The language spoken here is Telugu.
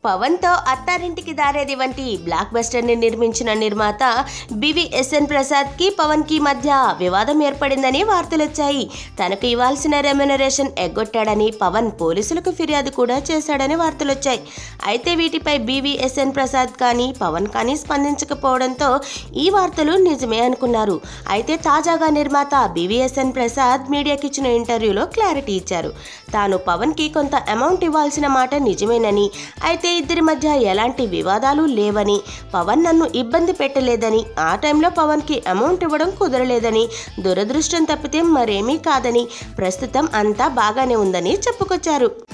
పవన్తో అత్తారింటికి దారేది వంటి బ్లాక్ బస్టర్ని నిర్మించిన నిర్మాత బివిఎస్ఎన్ ప్రసాద్కి పవన్కి మధ్య వివాదం ఏర్పడిందని వార్తలొచ్చాయి తనకు ఇవ్వాల్సిన రెమ్యునరేషన్ ఎగ్గొట్టాడని పవన్ పోలీసులకు ఫిర్యాదు కూడా చేశాడని వార్తలొచ్చాయి అయితే వీటిపై బివిఎస్ఎన్ ప్రసాద్ కానీ పవన్ కానీ స్పందించకపోవడంతో ఈ వార్తలు నిజమే అనుకున్నారు అయితే తాజాగా నిర్మాత బివిఎస్ఎన్ ప్రసాద్ మీడియాకి ఇచ్చిన ఇంటర్వ్యూలో క్లారిటీ ఇచ్చారు తాను పవన్కి కొంత అమౌంట్ ఇవ్వాల్సిన మాట నిజమేనని అయితే ఇద్దరి మధ్య ఎలాంటి వివాదాలు లేవని పవన్ నన్ను ఇబ్బంది పెట్టలేదని ఆ టైంలో పవన్కి అమౌంట్ ఇవ్వడం కుదరలేదని దురదృష్టం తప్పితే మరేమీ కాదని ప్రస్తుతం అంతా బాగానే ఉందని చెప్పుకొచ్చారు